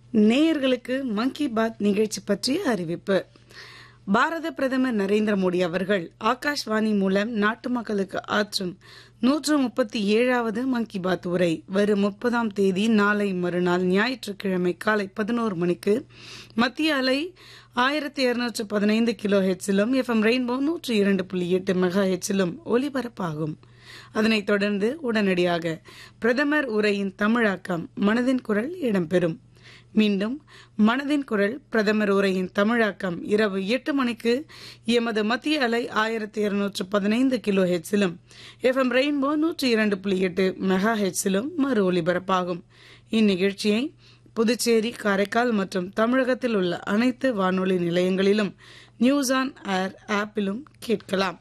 நேயர்களுக்கு மங்கி பாத் நிகழ்ச்சி பற்றிய அறிவிப்பு பாரத பிரதமர் நரேந்திர மோடி அவர்கள் ஆகாஷ்வாணி மூலம் நாட்டு மக்களுக்கு ஆற்றும் நூற்று முப்பத்தி ஏழாவது மன் கி பாத் உரை வரும் முப்பதாம் தேதி நாளை மறுநாள் ஞாயிற்றுக்கிழமை காலை பதினோரு மணிக்கு மத்திய அலை ஆயிரத்தி இருநூற்று பதினைந்து கிலோ ஹெச்சிலும் எஃப்எம் ரெயின்போ நூற்று இரண்டு புள்ளி எட்டு மெகா ஹெச்சிலும் ஒலிபரப்பாகும் அதனைத் தொடர்ந்து உடனடியாக பிரதமர் உரையின் தமிழாக்கம் மனதின் குரல் இடம்பெறும் மீண்டும் மனதின் குரல் பிரதமர் உரையின் தமிழாக்கம் இரவு எட்டு மணிக்கு எமது மத்திய அலை ஆயிரத்தி இருநூற்று பதினைந்து கிலோ ஹெச்சிலும் எஃப்எம் ரெயின்போ நூற்றி இரண்டு புள்ளி எட்டு மெகா ஹெச்சிலும் மறு ஒலிபரப்பாகும் இந்நிகழ்ச்சியை புதுச்சேரி காரைக்கால் மற்றும் தமிழகத்தில் உள்ள அனைத்து வானொலி நிலையங்களிலும் நியூஸ் ஆன் ஏர் ஆப்பிலும் கேட்கலாம்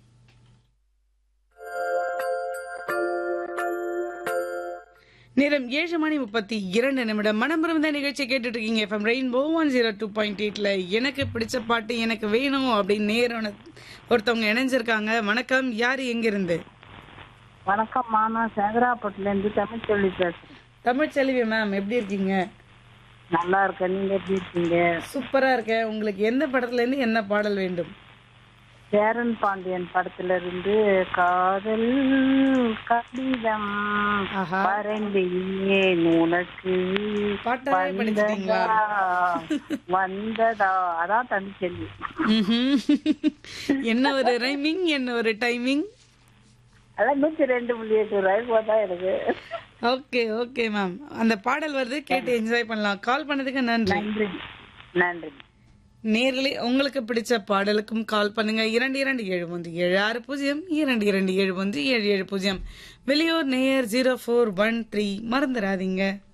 நேரம் ஏழு மணி முப்பத்தி இரண்டு நிமிடம் மனம் இருந்த நிகழ்ச்சி கேட்டுட்டு இருக்கீங்க FM rainbow one zero two point எயிட்ல எனக்கு பிடிச்ச பாட்டு எனக்கு வேணும் அப்படின்னு நேரம் ஒருத்தவங்க இணைஞ்சிருக்காங்க வணக்கம் யாரு எங்கிருந்து வணக்கம்மா நான் சேகராப்பட்டுல இருந்து தமிழ்ச்செல்வி பேசுறேன் தமிழ்ச்செல்வி மேம் எப்படி இருக்கீங்க நல்லா இருக்கேன் நீங்க எப்படி இருக்கீங்க சூப்பரா இருக்கேன் உங்களுக்கு எந்த படத்துல இருந்து என்ன பாடல் வேண்டும் சேரன் பாண்டியன் படத்துல இருந்து காதல் கடிதம் ஆஹா. பரந்தேன் உனக்கு பாட்டாவே படிச்சிட்டீங்களா வந்ததா வந்ததா அதான் தமிழ்ச்செல்வி ம்ஹும். என்ன ஒரு ரைமிங் என்ன ஒரு டைமிங் அதான் நூத்தி ரெண்டு புள்ளி எட்டு ரூபாய் போதா எனக்கு ஓகே ஓகே மேம் அந்த பாடல் வருது கேட்டு என்ஜாய் பண்ணலாம் கால் பண்ணதுக்கு நன்றி நன்றி நன்றி நேர்களே உங்களுக்கு பிடிச்ச பாடலுக்கும் கால் பண்ணுங்க இரண்டு இரண்டு ஏழு ஒன்று ஏழு ஆறு பூஜ்ஜியம் இரண்டு இரண்டு ஏழு ஒன்று ஏழு ஏழு பூஜ்ஜியம் வெளியூர் நேயர் ஜீரோ ஃபோர் ஒன் த்ரீ மறந்துடாதீங்க